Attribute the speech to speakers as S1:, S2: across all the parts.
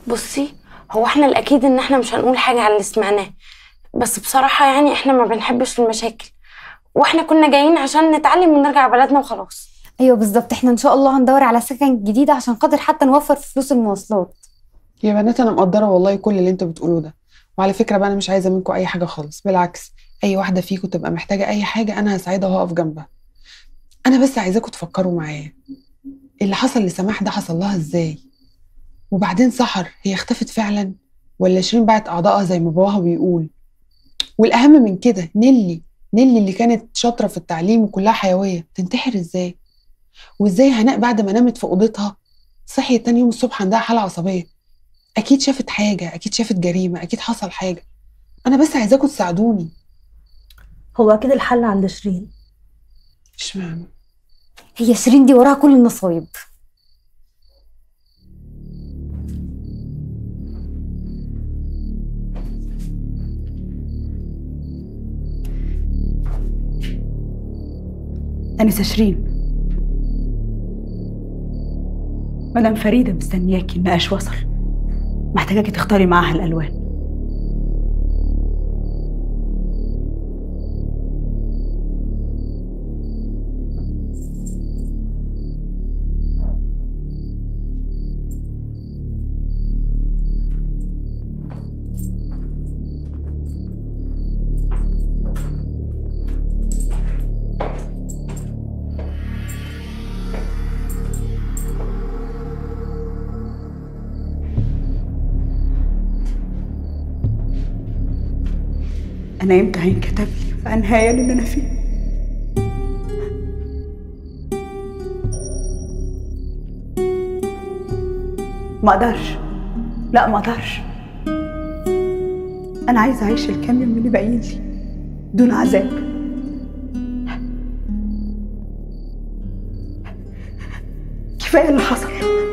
S1: بصي هو احنا الاكيد ان احنا مش هنقول حاجه على اللي سمعناه بس بصراحه يعني احنا ما بنحبش المشاكل واحنا كنا جايين عشان نتعلم ونرجع بلدنا وخلاص
S2: ايوه بالظبط احنا ان شاء الله هندور على سكن جديد عشان خاطر حتى نوفر في فلوس المواصلات
S3: يا بنات انا مقدره والله كل اللي انتوا بتقولوه ده وعلى فكره بقى انا مش عايزه منكم اي حاجه خالص بالعكس اي واحده فيكم تبقى محتاجه اي حاجه انا هساعدها وهقف جنبها انا بس عايزاكم تفكروا معايا اللي حصل لسماح ده حصل لها ازاي وبعدين سحر هي اختفت فعلا ولا شيرين باعت اعضائها زي ما باباها بيقول والاهم من كده نيلي نيلي اللي كانت شاطره في التعليم وكلها حيويه تنتحر ازاي وازاي هناء بعد ما نامت في اوضتها صحيت تاني يوم الصبح عندها حاله عصبيه اكيد شافت حاجه اكيد شافت جريمه اكيد حصل حاجه انا بس عايزاكم تساعدوني
S4: هو اكيد الحل عند شيرين
S3: اشمعنى
S2: هي شيرين دي وراها كل النصايب
S5: أنسة شيرين مدام فريدة مستنياكي النقاش وصل محتاجاكي تختاري معاها الألوان أنا إمتى هينكتب لي في نهاية اللي أنا فيه ما أقدرش لا ما أقدرش أنا عايزة أعيش الكام يوم اللي باقيين لي دون عذاب كفاية اللي حصل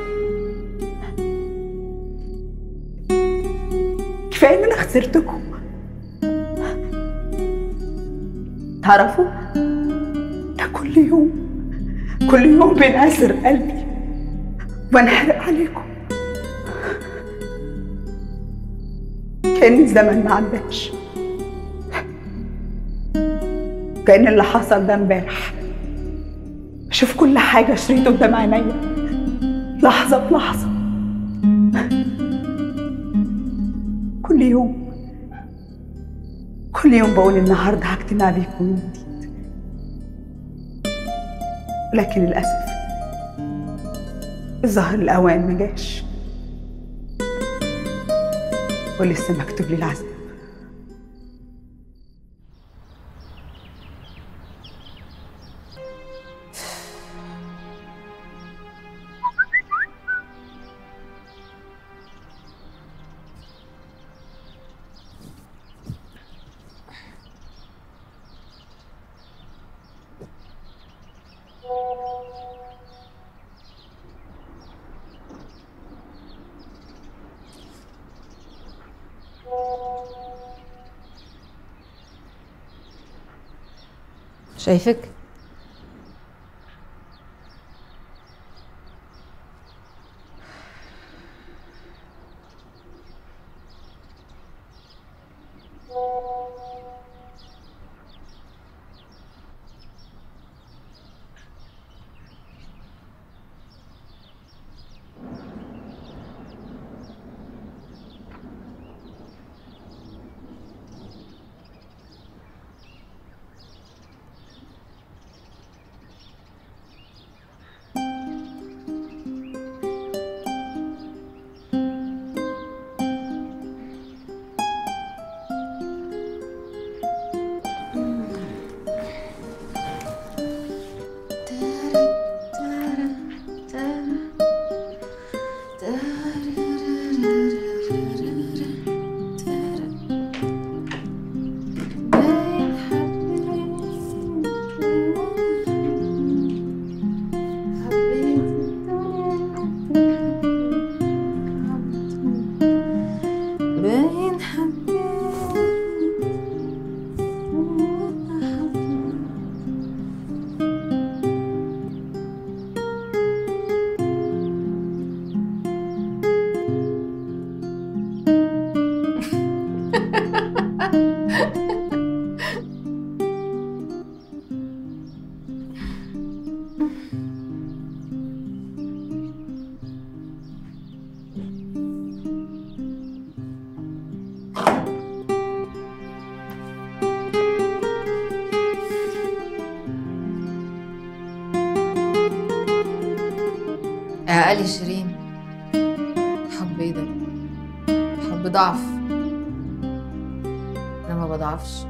S5: كفاية إن أنا خسرتكم تعرفوا ده كل يوم كل يوم بينأسر قلبي وانحرق عليكم كأن الزمن ما عداش كأن اللي حصل ده امبارح بشوف كل حاجة شريط قدام عينيا لحظة بلحظة كل يوم كل يوم بقول النهارده هجتمع بيكم من جديد لكن للأسف الظهر الأوان ما جاش ولسه مكتوب لي العذاب
S2: شايفك
S6: اقل شيرين حب ايه ده حب ضعف انا ما بضعفش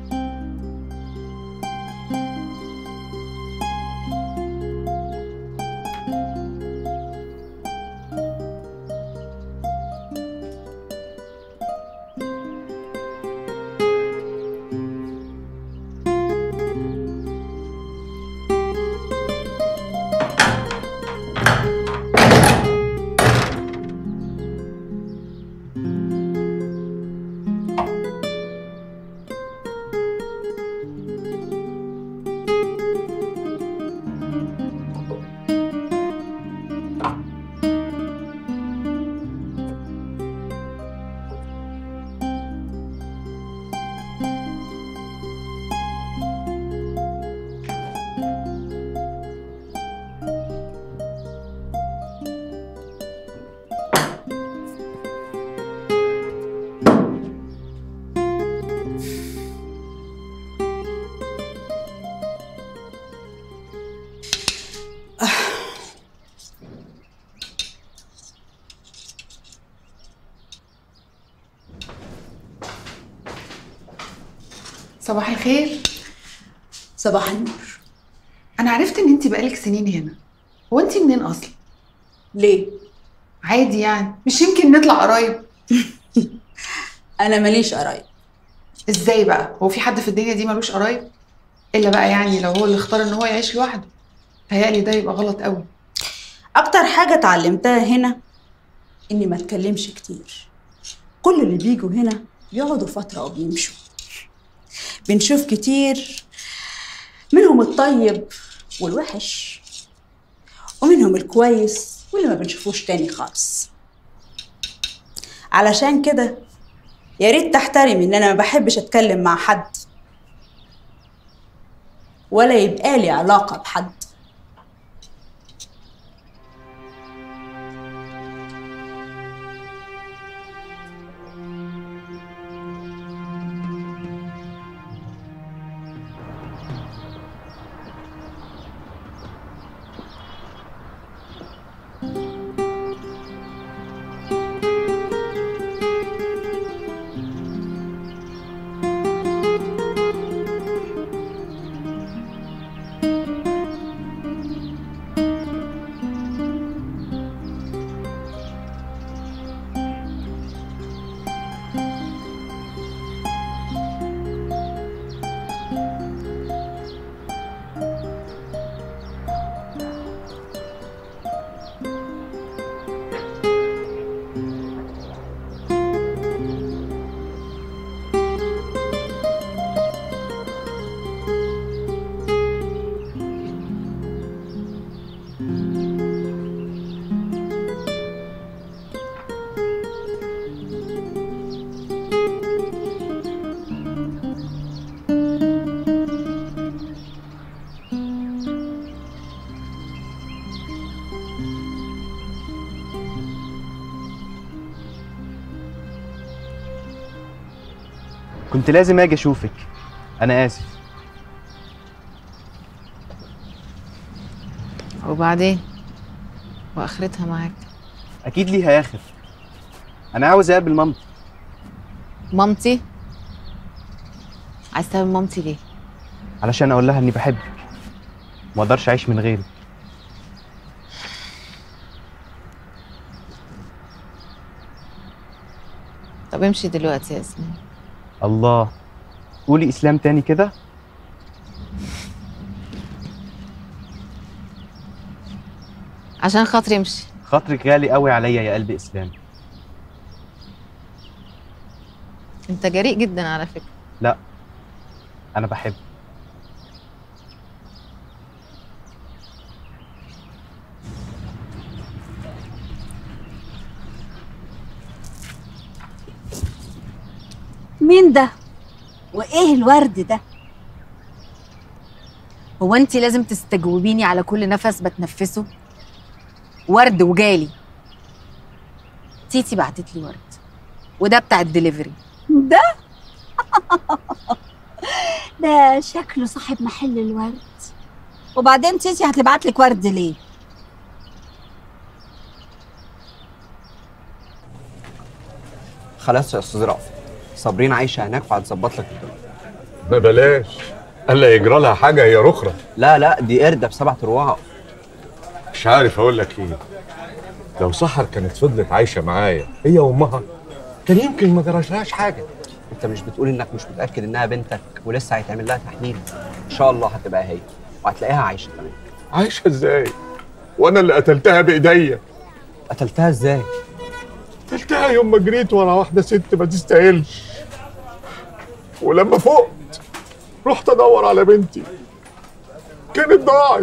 S3: صباح الخير
S5: صباح النور
S3: انا عرفت ان انت بقالك سنين هنا هو انت منين اصلا
S5: ليه
S3: عادي يعني مش يمكن نطلع قرايب
S5: انا ماليش قرايب
S3: ازاي بقى هو في حد في الدنيا دي ملوش قرايب الا بقى يعني لو هو اللي اختار ان هو يعيش لوحده تهيألي ده يبقى غلط قوي
S5: اكتر حاجه اتعلمتها هنا اني ما اتكلمش كتير كل اللي بيجوا هنا بيقعدوا فتره وبيمشوا بنشوف كتير منهم الطيب والوحش ومنهم الكويس واللي ما بنشوفوش تاني خالص علشان كده يا ريت تحترم ان انا ما بحبش اتكلم مع حد ولا يبقى لي علاقه بحد
S7: كنت لازم اجي اشوفك انا اسف
S6: وبعدين واخرتها معاك
S7: اكيد ليها اخر انا عاوز اقابل مامتي
S6: مامتي عايز تقابل مامتي ليه
S7: علشان اقول لها اني بحبك ما اقدرش اعيش من غيرك
S6: طب امشي دلوقتي يا ياسمين
S7: الله قولي اسلام تاني كده
S6: عشان خاطري امشي
S7: خاطرك غالي قوي عليا يا قلب اسلام
S6: انت جريء جدا على فكره
S7: انا بحب
S8: مين ده؟ وايه الورد ده؟
S9: هو انت لازم تستجوبيني على كل نفس بتنفسه ورد وجالي تيتي بعتت لي ورد وده بتاع الدليفري
S8: ده؟ ده شكله صاحب محل الورد وبعدين تيتي هتبعت لك ورد ليه؟
S7: خلاص يا استاذ رأفت صابرين عايشه هناك وهتظبط لك الدنيا
S10: ما بلاش الا يجرى لها حاجه هي رخرة
S7: لا لا دي قرده بسبع ارواح
S10: مش عارف اقول لك ايه لو سحر كانت فضلت عايشه معايا هي وامها كان يمكن ما جرالهاش حاجه
S7: انت مش بتقول انك مش متاكد انها بنتك ولسه هيتعمل لها تحليل ان شاء الله هتبقى هي وهتلاقيها عايشه كمان
S10: عايشه ازاي وانا اللي قتلتها بايديا
S7: قتلتها ازاي
S10: قتلتها يوم ما جريت ورا واحده ست ما تستاهلش ولما فقت رحت ادور على بنتي كانت ضاعت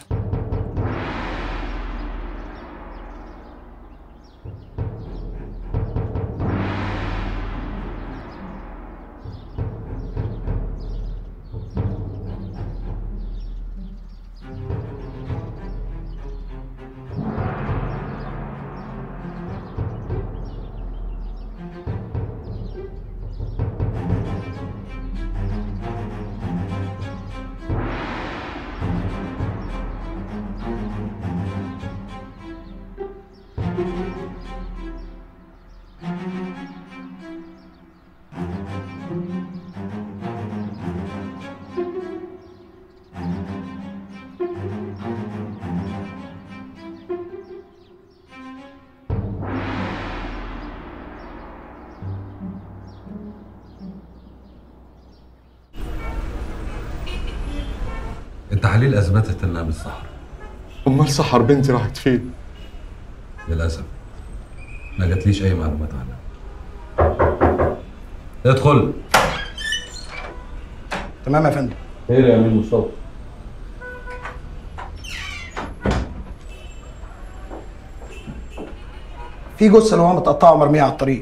S11: التحاليل اثبتت انها مش سحر
S10: امال سحر بنتي راحت فين
S11: للاسف ما جاتليش اي معلومات عنها ادخل
S12: تمام يا فندم
S11: خير يا امين مصطفى
S12: في جثه اللي هو متقطعه ومرميه على الطريق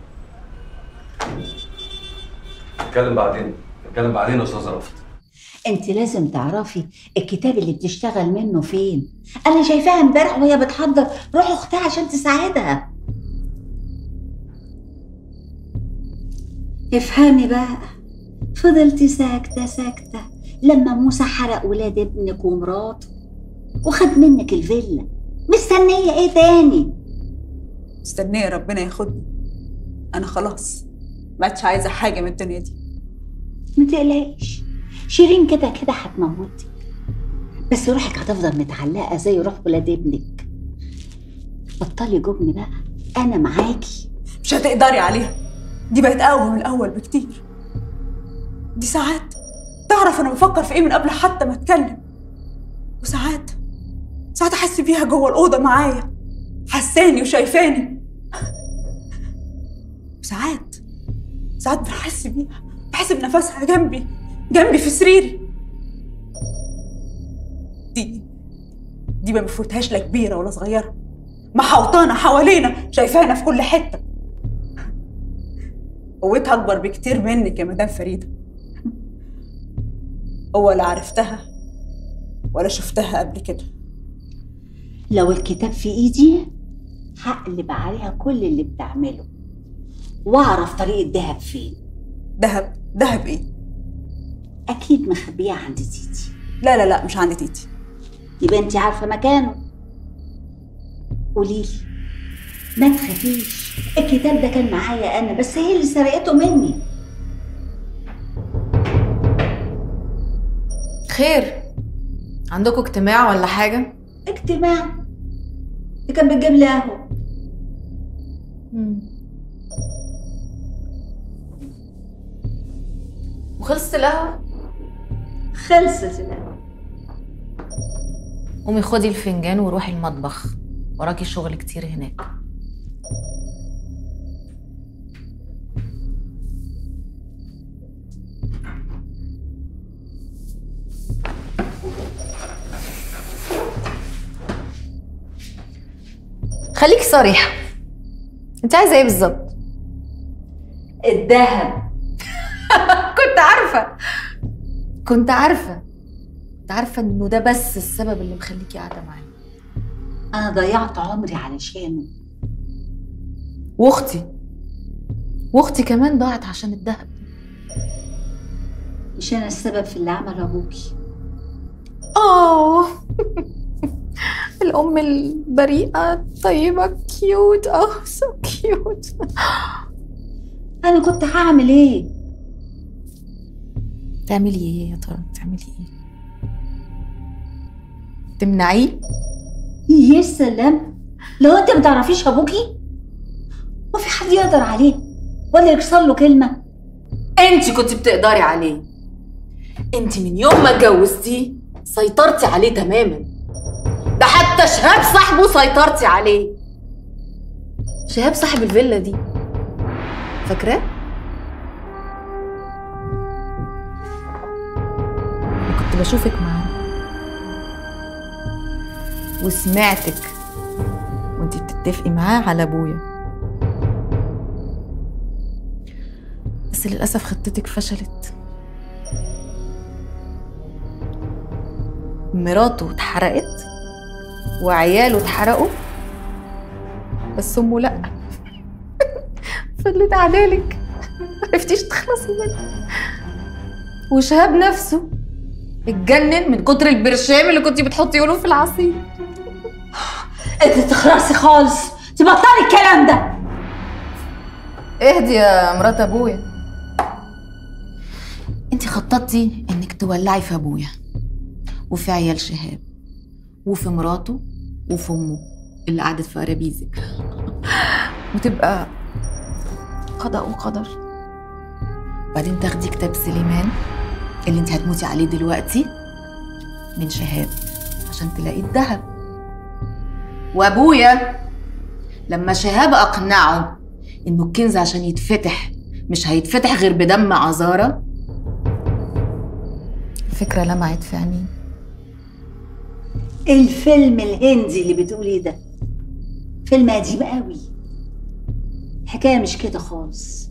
S11: نتكلم بعدين نتكلم بعدين يا استاذ رفعت
S8: انت لازم تعرفي الكتاب اللي بتشتغل منه فين انا شايفاها امبارح وهي بتحضر روح اختها عشان تساعدها افهمي بقى فضلتي ساكتة ساكتة لما موسى حرق ولاد ابنك ومراته وخد منك الفيلا مستنية ايه تاني
S13: مستنية ربنا ياخدني أنا خلاص ما عادش عايزة حاجة من الدنيا دي
S8: ما تقلقيش شيرين كده كده هتموتك بس روحك هتفضل متعلقة زي روح ولاد ابنك بطلي جبن بقى أنا معاكي
S13: مش هتقدري عليها دي بقت أقوى من الأول بكتير دي ساعات تعرف أنا بفكر في إيه من قبل حتى ما أتكلم وساعات ساعات أحس بيها جوه الأوضة معايا حساني وشايفاني وساعات ساعات بحس بيها بحس بنفسها جنبي جنبي في سريري دي دي ما بفوتهاش لا كبيرة ولا صغيرة محوطانة حوالينا شايفانا في كل حتة قوتها أكبر بكتير منك يا مدام فريدة ولا عرفتها ولا شفتها قبل كده
S8: لو الكتاب في إيدي هقلب عليها كل اللي بتعمله وأعرف طريق الدهب فين
S13: دهب دهب إيه؟
S8: أكيد مخبية عند تيتي
S13: لا لا لا مش عند تيتي
S8: يبقى أنت عارفة مكانه قوليلي ما تخافيش الكتاب ده كان معايا أنا بس هي اللي سرقته مني
S6: خير عندكم اجتماع ولا حاجة؟
S8: اجتماع دي كان بتجيب لي قهوة
S6: وخلصت القهوة؟
S8: خلصت القهوة
S6: قومي خدي الفنجان وروحي المطبخ وراكي شغل كتير هناك خليكي صريحة انت عايزة ايه بالظبط؟
S8: الذهب
S6: كنت عارفة كنت عارفة كنت عارفة انه ده بس السبب اللي مخليكي قاعدة معايا
S8: أنا ضيعت عمري علشانه
S6: واختي واختي كمان ضاعت عشان الذهب
S8: مش أنا السبب في اللي عمله أبوكي
S6: اه الأم البريئة الطيبة كيوت اه سو كيوت
S8: انا كنت هعمل ايه
S6: تعملي ايه يا ترى تعملي ايه تمنعيه
S8: يا سلام لو انت ما تعرفيش ابوكي ما في حد يقدر عليه ولا يكسر له كلمه
S6: انت كنت بتقدري عليه انت من يوم ما اتجوزتيه سيطرتي عليه تماما ده حتى شهاب صاحبه سيطرتي عليه شهاب صاحب الفيلا دي فاكراه كنت بشوفك معاه وسمعتك وانتي بتتفقي معاه على ابويا بس للأسف خطتك فشلت مراته اتحرقت وعياله اتحرقوا بس امه لا فضلت عدالك معرفتيش تخلصي منه وشهاب نفسه اتجنن من كتر البرشام اللي كنتي بتحطيه له في العصير
S8: انت تخرسي خالص تبطلي الكلام ده
S6: اهدي يا مرات ابويا انت خططتي انك تولعي في ابويا وفي عيال شهاب وفي مراته وفي امه اللي قعدت في قرابيزك وتبقى قضاء وقدر بعدين تاخدي كتاب سليمان اللي انت هتموتي عليه دلوقتي من شهاب عشان تلاقي الذهب وابويا لما شهاب اقنعه انه الكنز عشان يتفتح مش هيتفتح غير بدم عذارة الفكرة لمعت في عينيه
S8: الفيلم الهندي اللي بتقوليه ده فيلم قديم قوي الحكايه مش كده خالص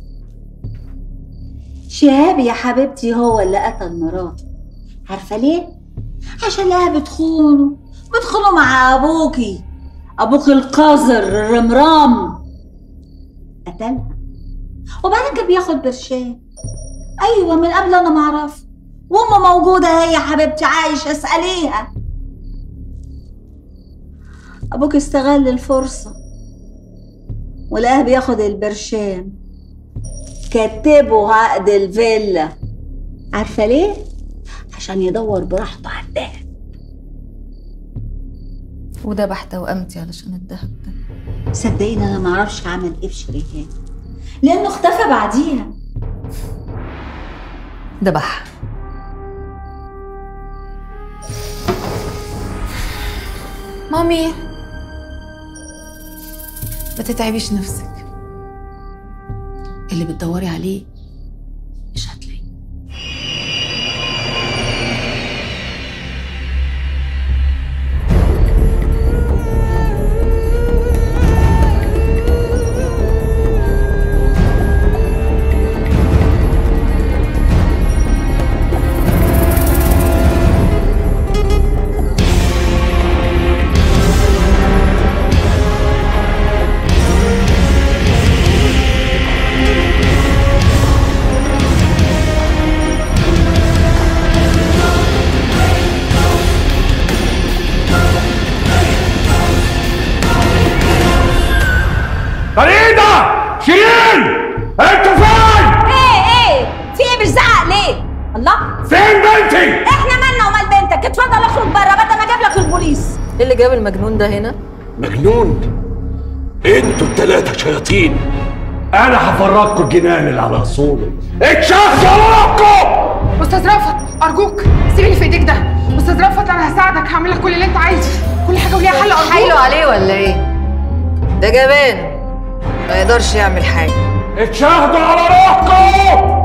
S8: شهاب يا حبيبتي هو اللي قتل مراته عارفه ليه عشان لقاها بتخونه بتخونه مع ابوكي ابوك القذر الرمرام قتلها وبعدين كان بياخد برشام ايوه من قبل انا ما اعرف وامه موجوده هي يا حبيبتي عايشه اساليها ابوك استغل الفرصه ولقاه بياخد البرشام كتبه عقد الفيلا عارفه ليه عشان يدور براحته على الدهب
S6: وذبح توأمتي علشان الذهب ده
S8: صدقيني انا ما اعرفش عمل ايه في شريهان لانه اختفى بعديها
S6: ذبح مامي ما تتعبيش نفسك اللي بتدوري عليه مش هتلاقيه
S10: فريدة شيرين انتوا فين؟
S14: ايه ايه في ايه بتزعق ليه الله
S10: فين بنتي؟
S14: احنا مالنا ومال بنتك اتفضل اخرج بره بدل ما اجيب لك البوليس
S6: ايه اللي جاب المجنون ده هنا
S10: مجنون انتوا التلاتة شياطين انا هفرجكوا الجنان اللي على اصوله اتشافوا وراكم
S3: استاذ رأفت ارجوك سيبني في ايديك ده استاذ رأفت انا هساعدك هعمل لك كل اللي انت عايزه كل حاجه وليها حل ارجوك
S9: حايله عليه ولا ايه؟ ده جبان ما يقدرش يعمل حاجة
S10: اتشاهدوا على روحكم